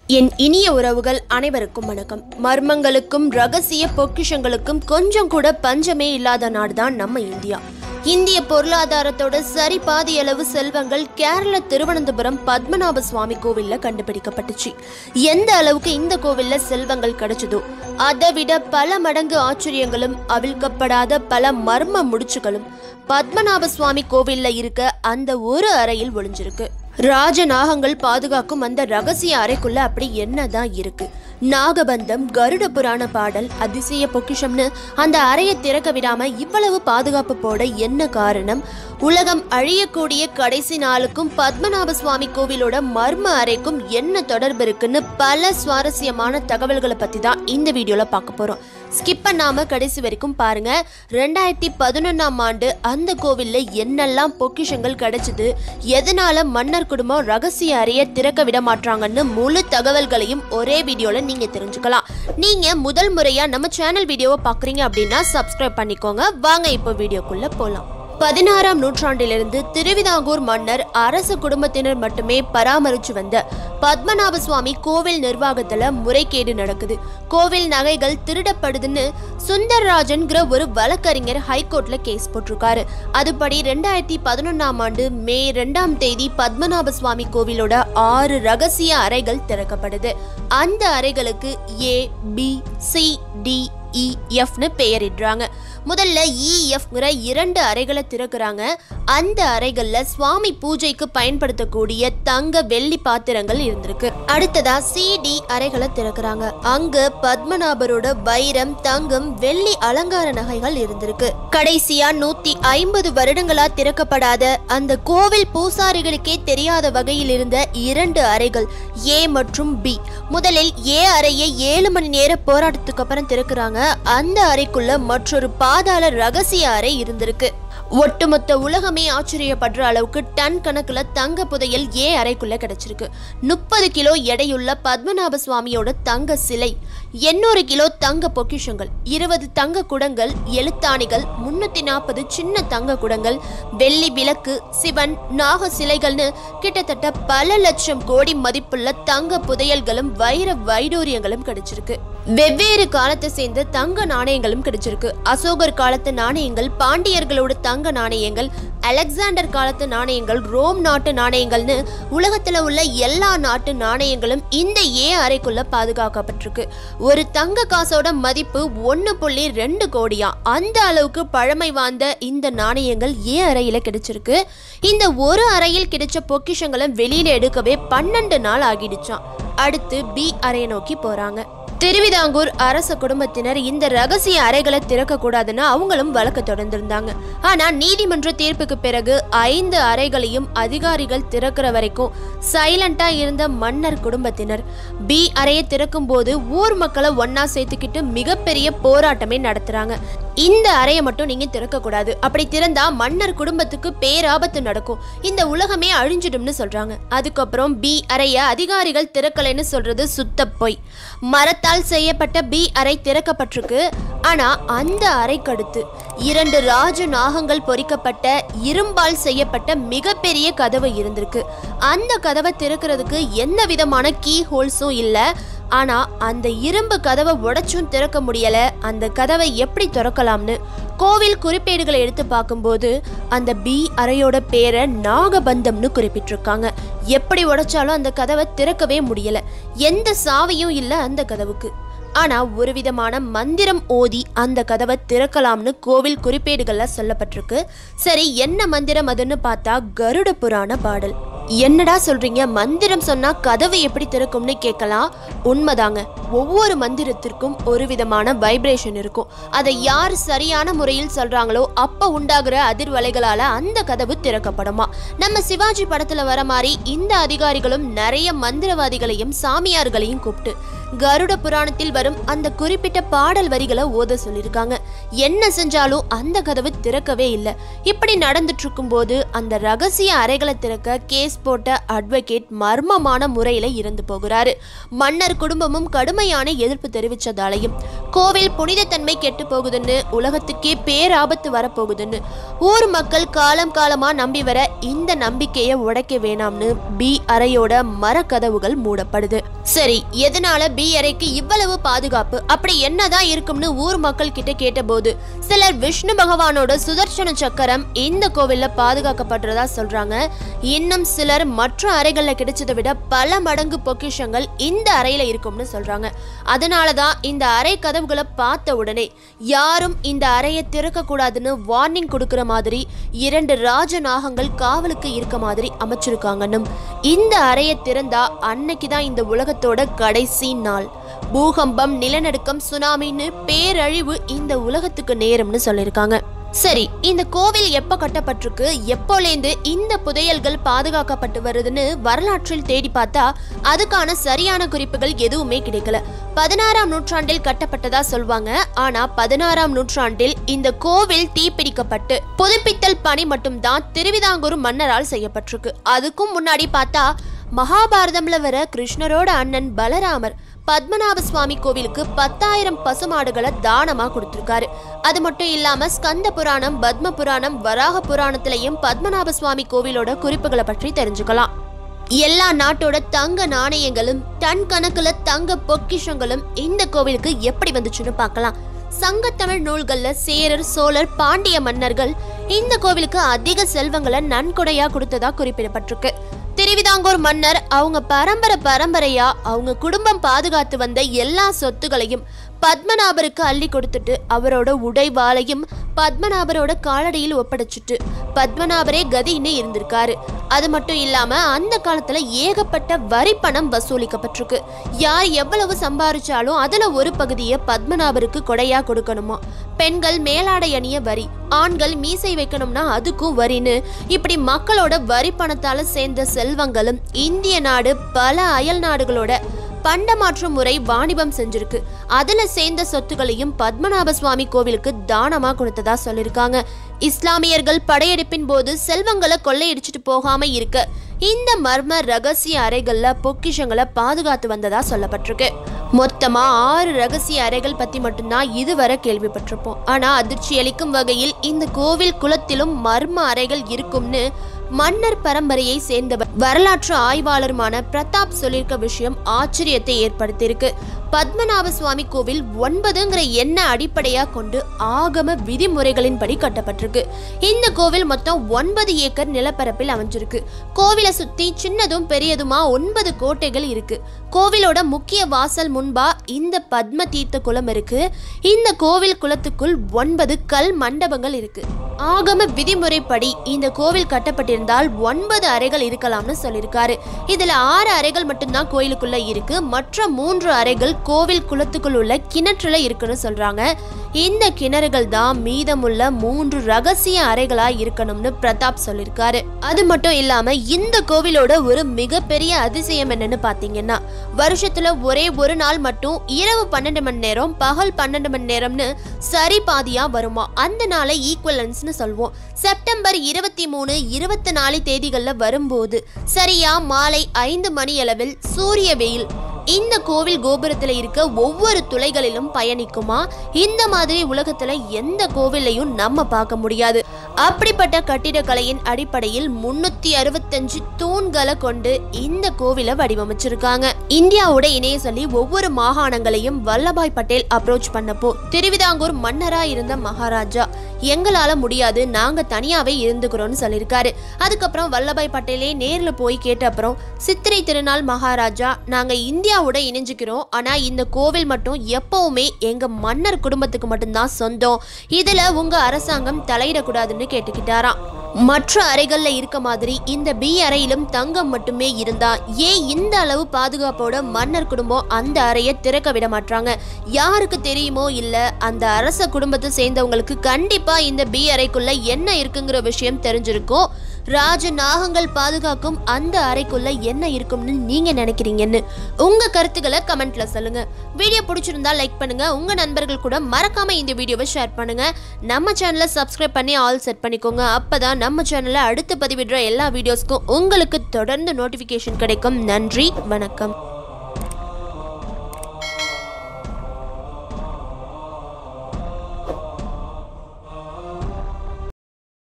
என் இனிய உறவுகள் அனைவருக்கும் வணக்கம் மர்மங்களுக்கும் ரகசிய பொக்கிஷங்களுக்கும் கொஞ்சம் கூட பஞ்சமே இல்லாத நாடுதான் நம்ம இந்தியா இந்திய பொருளாதாரத்தோட சரி பாதி அளவு செல்வங்கள் கேரள திருவனந்தபுரம் பத்மநாப சுவாமி கோவில்ல கண்டுபிடிக்கப்பட்டுச்சு எந்த அளவுக்கு இந்த கோவில்ல செல்வங்கள் கிடைச்சதோ அதை விட பல மடங்கு ஆச்சரியங்களும் அவிழ்க்கப்படாத பல மர்ம முடிச்சுகளும் பத்மநாப சுவாமி கோவில்ல இருக்க அந்த ஒரு அறையில் ஒளிஞ்சிருக்கு ராஜநாகங்கள் பாதுகாக்கும் அந்த ரகசிய அறைக்குள்ள அப்படி என்னதான் இருக்கு நாகபந்தம் கருட புராண பாடல் அதிசய பொக்கிஷம்னு அந்த அறையை திறக்க விடாம இவ்வளவு பாதுகாப்பு போட என்ன காரணம் உலகம் அழியக்கூடிய கடைசி நாளுக்கும் பத்மநாப சுவாமி கோவிலோட மர்ம அறைக்கும் என்ன தொடர்பு இருக்குன்னு பல சுவாரஸ்யமான தகவல்களை பத்தி தான் இந்த வீடியோல பார்க்க போறோம் ஸ்கிப் பண்ணாம கடைசி வரைக்கும் பாருங்க ரெண்டாயிரத்தி பதினொன்னாம் ஆண்டு அந்த கோவில்ல என்னெல்லாம் பொக்கிஷங்கள் கிடைச்சது எதனால மன்னர் குடும்பம் ரகசிய அறையை திறக்க விட மாட்டாங்கன்னு முழு தகவல்களையும் ஒரே வீடியோல நீங்க தெரிஞ்சுக்கலாம் நீங்க முதல் முறையா நம்ம சேனல் வீடியோவை பாக்குறீங்க அப்படின்னா சப்ஸ்கிரைப் பண்ணிக்கோங்க வாங்க இப்போ வீடியோக்குள்ள போலாம் பதினாறாம் நூற்றாண்டிலிருந்து திருவிதாங்கூர் மன்னர் அரச குடும்பத்தினர் மட்டுமே பராமரிச்சு வந்த பத்மநாப சுவாமி கோவில் நிர்வாகத்துல முறைகேடு நடக்குது கோவில் நகைகள் திருடப்படுதுன்னு சுந்தர்ராஜன்கிற ஒரு வழக்கறிஞர் ஹைகோர்ட்ல கேஸ் போட்டிருக்காரு அதுபடி ரெண்டாயிரத்தி பதினொன்னாம் ஆண்டு மே ரெண்டாம் தேதி பத்மநாப சுவாமி கோவிலோட ஆறு ரகசிய அறைகள் திறக்கப்படுது அந்த அறைகளுக்கு A B C D E எஃப்னு பெயரிடுறாங்க முதல்ல இஎஃப்ங்கிற இரண்டு அறைகளை திறக்கிறாங்க அந்த அறைகள்ல சுவாமி பூஜைக்கு பயன்படுத்தக்கூடிய தங்க வெள்ளி பாத்திரங்கள் இருந்திருக்கு அடுத்ததா சிடி அறைகளை திறக்கிறாங்க அங்க பத்மநாபரோட வைரம் தங்கம் வெள்ளி அலங்கார நகைகள் இருந்திருக்கு கடைசியா நூத்தி ஐம்பது வருடங்களா திறக்கப்படாத அந்த கோவில் பூசாரிகளுக்கே தெரியாத வகையில் இருந்த இரண்டு அறைகள் ஏ மற்றும் பி முதலில் ஏ அறையை ஏழு மணி நேர போராட்டத்துக்கு அப்புறம் திறக்கிறாங்க அந்த அறைக்குள்ள மற்றொரு பாதாள ரகசிய அறை இருந்திருக்கு ஒட்டுமொத்த உலகமே ஆச்சரியப்படுற அளவுக்கு டன் கணக்குல தங்க புதையல் ஏ அறைக்குள்ள கிடைச்சிருக்கு முப்பது கிலோ எடையுள்ள பத்மநாப சுவாமியோட தங்க சிலை எண்ணூறு கிலோ தங்க பொக்கிஷங்கள் இருபது தங்க குடங்கள் எழுத்தாணிகள் முன்னூத்தி நாற்பது சின்ன தங்க குடங்கள் வெள்ளி விளக்கு சிவன் நாக சிலைகள்னு கிட்டத்தட்ட பல லட்சம் கோடி மதிப்புள்ள தங்க புதையல்களும் வைர வைடூரியங்களும் கிடைச்சிருக்கு வெவ்வேறு காலத்தை சேர்ந்த தங்க நாணயங்களும் கிடைச்சிருக்கு அசோகர் காலத்து நாணயங்கள் பாண்டியர்களோட தங்க நாணயங்கள் அலெக்சாண்டர் காலத்து நாணயங்கள் ரோம் நாட்டு நாணயங்கள்னு உலகத்துல உள்ள எல்லா நாட்டு நாணயங்களும் இந்த ஏ அறைக்குள்ள பாதுகாக்கப்பட்டிருக்கு ஒரு தங்க காசோட மதிப்பு ஒன்று புள்ளி ரெண்டு கோடியா அந்த அளவுக்கு பழமை வாய்ந்த இந்த நாணயங்கள் ஏ அறையில கிடைச்சிருக்கு இந்த ஒரு அறையில் கிடைச்ச பொக்கிஷங்களை வெளியில எடுக்கவே பன்னெண்டு நாள் ஆகிடுச்சாம் அடுத்து பி அறையை நோக்கி போறாங்க திருவிதாங்கூர் அரச குடும்பத்தினர் இந்த ரகசிய அறைகளை திறக்க கூடாதுன்னு அவங்களும் வழக்கு தொடர்ந்திருந்தாங்க ஆனா நீதிமன்ற தீர்ப்புக்கு பிறகு ஐந்து அறைகளையும் அதிகாரிகள் திறக்கிற வரைக்கும் சைலண்டா இருந்த மன்னர் குடும்பத்தினர் பி அறையை திறக்கும் போது ஊர் மக்களை ஒன்னா சேர்த்துக்கிட்டு மிகப்பெரிய போராட்டமே நடத்துறாங்க இந்த அறையை மட்டும் நீங்க திறக்க கூடாது அப்படி திறந்தா மன்னர் குடும்பத்துக்கு பேராபத்து நடக்கும் இந்த உலகமே அழிஞ்சிடும்னு சொல்றாங்க அதுக்கப்புறம் பி அறைய அதிகாரிகள் திறக்கலைன்னு சொல்றது சுத்த பொய் மரத்தால் செய்யப்பட்ட பி அறை திறக்கப்பட்டிருக்கு ஆனா அந்த அறைக்கடுத்து இரண்டு ராஜ நாகங்கள் பொறிக்கப்பட்ட இரும்பால் செய்யப்பட்ட மிகப்பெரிய கதவு இருந்திருக்கு அந்த கதவை திறக்கிறதுக்கு எந்த விதமான கீ ஹோல்ஸும் இல்லை ஆனா அந்த இரும்பு கதவை உடைச்சும் திறக்க முடியல அந்த கதவை எப்படி திறக்கலாம்னு கோவில் குறிப்பேடுகளை எடுத்து பார்க்கும்போது அந்த பி அறையோட பேரை நாகபந்தம்னு குறிப்பிட்டிருக்காங்க எப்படி உடைச்சாலும் அந்த கதவை திறக்கவே முடியல எந்த சாவியும் இல்லை அந்த கதவுக்கு ஆனா ஒரு விதமான மந்திரம் ஓதி அந்த கதவை திறக்கலாம்னு கோவில் குறிப்பேடுகள்ல சொல்லப்பட்டிருக்கு சரி என்ன மந்திரம் அதுன்னு பார்த்தா கருட புராண பாடல் என்னடா சொல்றீங்க மந்திரம் சொன்னா கதவு எப்படி திறக்கும்னு கேட்கலாம் உண்மைதாங்க ஒவ்வொரு மந்திரத்திற்கும் ஒரு விதமான வைப்ரேஷன் இருக்கும் அதை யார் சரியான முறையில் சொல்றாங்களோ அப்ப உண்டாகிற அதிர்வலைகளால அந்த கதவு திறக்கப்படுமா நம்ம சிவாஜி படத்துல வர மாதிரி இந்த அதிகாரிகளும் நிறைய மந்திரவாதிகளையும் சாமியார்களையும் கூப்பிட்டு கருட புராணத்தில் வரும் அந்த குறிப்பிட்ட பாடல் வரிகளை ஓத சொல்லியிருக்காங்க என்ன செஞ்சாலும் அந்த கதவு திறக்கவே இல்லை இப்படி நடந்துட்டு இருக்கும்போது அந்த ரகசிய அறைகளை திறக்க கேஸ் போட்ட அட்வொகேட் மர்மமான முறையில இறந்து போகிறாரு மன்னர் குடும்பமும் கடுமையான எதிர்ப்பு தெரிவிச்சதாலையும் கோவில் புனிதத்தன்மை கெட்டு போகுதுன்னு உலகத்துக்கே பேராபத்து வரப்போகுதுன்னு ஊர் மக்கள் காலம் காலமா நம்பி வர இந்த நம்பிக்கையை உடைக்க வேணாம்னு பி அறையோட மரக்கதவுகள் மூடப்படுது சரி எதனால பி அறைக்கு இவ்வளவு பாதுகாப்பு அப்படி என்னதான் இருக்கும்னு ஊர் மக்கள் கிட்ட கேட்டபோது சிலர் விஷ்ணு பகவானோட சுதர்சன சக்கரம் இந்த கோவில்ல பாதுகாக்கப்படுறதா சொல்றாங்க இன்னும் சிலர் மற்ற அறைகள்ல கிடைச்சதை விட பல மடங்கு பொக்கிஷங்கள் இந்த அறையில இருக்கும்னு சொல்றாங்க அதனாலதான் இந்த அறை கதவுகளை பார்த்த உடனே யாரும் இந்த அறையை திறக்க கூடாதுன்னு வார்னிங் கொடுக்கிற மாதிரி இரண்டு ராஜநாகங்கள் காவலுக்கு இருக்க மாதிரி அமைச்சிருக்காங்கன்னும் இந்த அறையை திறந்தா அன்னைக்கு தான் இந்த உலகத்தோட கடைசி நாள் பூகம்பம் நிலநடுக்கம் சுனாமின்னு பேரழிவு இந்த உலகத்துக்கு நேரும்னு சொல்லியிருக்காங்க சரி இந்த கோவில் எப்ப கட்டப்பட்டிருக்கு எப்போலேந்து இந்த புதையல்கள் பாதுகாக்கப்பட்டு வருதுன்னு வரலாற்றில் தேடி பார்த்தா அதுக்கான சரியான குறிப்புகள் எதுவுமே கிடைக்கல பதினாறாம் நூற்றாண்டில் கட்டப்பட்டதா சொல்வாங்க ஆனா பதினாறாம் நூற்றாண்டில் இந்த கோவில் தீப்பிடிக்கப்பட்டு புதுப்பித்தல் பணி மட்டும்தான் திருவிதாங்கூர் மன்னரால் செய்யப்பட்டிருக்கு அதுக்கும் முன்னாடி பார்த்தா மகாபாரதம்ல வர கிருஷ்ணரோட அண்ணன் பலராமர் பத்மநாப சுவாமி கோவிலுக்கு பத்தாயிரம் பசுமாடுகளை தானமா கொடுத்திருக்காரு அது மட்டும் இல்லாம ஸ்கந்த புராணம் பத்ம புராணம் வராக புராணத்திலையும் பத்மநாப சுவாமி கோவிலோட குறிப்புகளை பற்றி தெரிஞ்சுக்கலாம் எல்லா நாட்டோட தங்க நாணயங்களும் டன் கணக்குல தங்க பொக்கிஷங்களும் இந்த கோவிலுக்கு எப்படி வந்துச்சுன்னு பார்க்கலாம் சங்கத்தமிழ் நூல்கள்ல சேரர் சோழர் பாண்டிய மன்னர்கள் இந்த கோவிலுக்கு அதிக செல்வங்களை நன்கொடையா கொடுத்ததா குறிப்பிடப்பட்டிருக்கு திருவிதாங்கூர் மன்னர் அவங்க பரம்பரை பரம்பரையா அவங்க குடும்பம் பாதுகாத்து வந்த எல்லா சொத்துகளையும் பத்மநாபருக்கு அள்ளி கொடுத்துட்டு அவரோட உடைவாளையும் பத்மநாபரோட காலடியில் ஒப்படைச்சிட்டு பத்மநாபரே கதின்னு இருந்திருக்காரு அது மட்டும் இல்லாம அந்த காலத்துல ஏகப்பட்ட வரி பணம் வசூலிக்கப்பட்டிருக்கு யார் எவ்வளவு சம்பாரிச்சாலும் அதுல ஒரு பகுதியை பத்மநாபருக்கு கொடையா கொடுக்கணுமா பெண்கள் மேலாடை அணிய வரி ஆண்கள் மீசை வைக்கணும்னா அதுக்கும் வரின்னு இப்படி மக்களோட வரி பணத்தால சேர்ந்த செல்வங்களும் இந்திய நாடு பல அயல் நாடுகளோட பண்டமாற்று முறை வாணிபம் செஞ்சிருக்கு அதுல சேர்ந்த சொத்துகளையும் பத்மநாப சுவாமி கோவிலுக்கு தானமா கொடுத்ததா சொல்லியிருக்காங்க இஸ்லாமியர்கள் படையெடுப்பின் போது செல்வங்களை கொள்ளையடிச்சிட்டு போகாம இருக்க இந்த மர்ம ரகசிய அறைகள்ல பொக்கிஷங்களை பாதுகாத்து வந்ததா சொல்லப்பட்டிருக்கு மொத்தமா ஆறு ரகசிய அறைகள் பத்தி மட்டும்தான் இதுவரை கேள்விப்பட்டிருப்போம் ஆனா அதிர்ச்சி அளிக்கும் வகையில் இந்த கோவில் குலத்திலும் மர்ம அறைகள் இருக்கும்னு மன்னர் பரம்பரையை சேர்ந்தவர் வரலாற்று ஆய்வாளருமான பிரதாப் சொல்லியிருக்க விஷயம் ஆச்சரியத்தை ஏற்படுத்தியிருக்கு பத்மநாப சுவாமி கோவில் ஒன்பதுங்கிற எண்ண அடிப்படையா கொண்டு ஆகம விதிமுறைகளின்படி கட்டப்பட்டிருக்கு இந்த கோவில் மொத்தம் ஒன்பது ஏக்கர் நிலப்பரப்பில் அமைஞ்சிருக்கு கோவிலை சுத்தி சின்னதும் பெரியதுமா ஒன்பது கோட்டைகள் இருக்கு கோவிலோட முக்கிய வாசல் முன்பா இந்த பத்ம தீர்த்த குளம் இருக்கு இந்த கோவில் குளத்துக்குள் ஒன்பது கல் மண்டபங்கள் இருக்கு ஆகம விதிமுறைப்படி இந்த கோவில் கட்டப்பட்டிருந்தால் ஒன்பது அறைகள் இருக்கலாம்னு சொல்லியிருக்காரு இதுல ஆறு அறைகள் மட்டும்தான் கோயிலுக்குள்ள இருக்கு மற்ற மூன்று அறைகள் கோவில் குளத்துக்குள் உள்ள கிணற்றுல இருக்குன்னு சொல்றாங்க இந்த கிணறுகள் தான் மீதமுள்ள மூன்று ரகசிய அறைகளா இருக்கணும்னு பிரதாப் சொல்லியிருக்காரு அது மட்டும் இல்லாம இந்த கோவிலோட ஒரு மிகப்பெரிய அதிசயம் என்னன்னு பாத்தீங்கன்னா வருஷத்துல ஒரே ஒரு நாள் மட்டும் இரவு பன்னெண்டு மணி நேரம் பகல் பன்னெண்டு மணி நேரம்னு சரி பாதியா வருமா அந்த நாளை ஈக்குவலன்ஸ்னு சொல்வோம் செப்டம்பர் இருபத்தி மூணு இருபத்தி நாலு தேதிகள்ல வரும்போது சரியா மாலை ஐந்து மணி அளவில் சூரிய வெயில் இந்த கோவில் கோபுரத்துல இருக்க ஒவ்வொரு துளைகளிலும் பயணிக்குமா இந்த மாதிரி உலகத்துல எந்த கோவிலையும் நம்ம பார்க்க முடியாது அப்படிப்பட்ட கட்டிடக்கலையின் அடிப்படையில் முன்னூத்தி அறுபத்தஞ்சு தூண்களை கொண்டு இந்த கோவிலை வடிவமைச்சிருக்காங்க இந்தியாவோட இணைய சொல்லி ஒவ்வொரு மாகாணங்களையும் வல்லபாய் பட்டேல் அப்ரோச் பண்ணப்போ திருவிதாங்கூர் மன்னரா இருந்த மகாராஜா எங்களால முடியாது நாங்க தனியாவே இருந்துக்கிறோம்னு சொல்லியிருக்காரு அதுக்கப்புறம் வல்லபாய் பட்டேலே நேர்ல போய் கேட்ட அப்புறம் சித்திரை திருநாள் மகாராஜா நாங்க இந்தியாவோட இணைஞ்சுக்கிறோம் ஆனா இந்த கோவில் மட்டும் எப்பவுமே எங்க மன்னர் குடும்பத்துக்கு மட்டும்தான் சொந்தம் இதுல உங்க அரசாங்கம் தலையிடக்கூடாதுன்னு கேட்டுக்கிட்டாராம் மற்ற அறைகள்ல இருக்க மாதிரி இந்த பி அறையிலும் தங்கம் மட்டுமே இருந்தா ஏன் இந்த அளவு பாதுகாப்போட மன்னர் குடும்பம் அந்த அறையை திறக்க விட மாட்டாங்க யாருக்கு தெரியுமோ இல்ல அந்த அரச குடும்பத்தை சேர்ந்தவங்களுக்கு கண்டிப்பா இந்த பி அறைக்குள்ள என்ன இருக்குங்கிற விஷயம் தெரிஞ்சிருக்கும் ராஜ நாகங்கள் பாதுகாக்கும் அந்த அறைக்குள்ள என்ன இருக்கும்னு நீங்க நினைக்கிறீங்கன்னு உங்க கருத்துக்களை கமெண்ட்ல சொல்லுங்க வீடியோ பிடிச்சிருந்தா லைக் பண்ணுங்க உங்க நண்பர்கள் கூட மறக்காம இந்த வீடியோவை ஷேர் பண்ணுங்க நம்ம சேனலை சப்ஸ்கிரைப் பண்ணி ஆல் செட் பண்ணிக்கோங்க அப்பதான் நம்ம சேனல்ல அடுத்து பதிவிடுற எல்லா வீடியோஸ்க்கும் உங்களுக்கு தொடர்ந்து நோட்டிஃபிகேஷன் கிடைக்கும் நன்றி வணக்கம்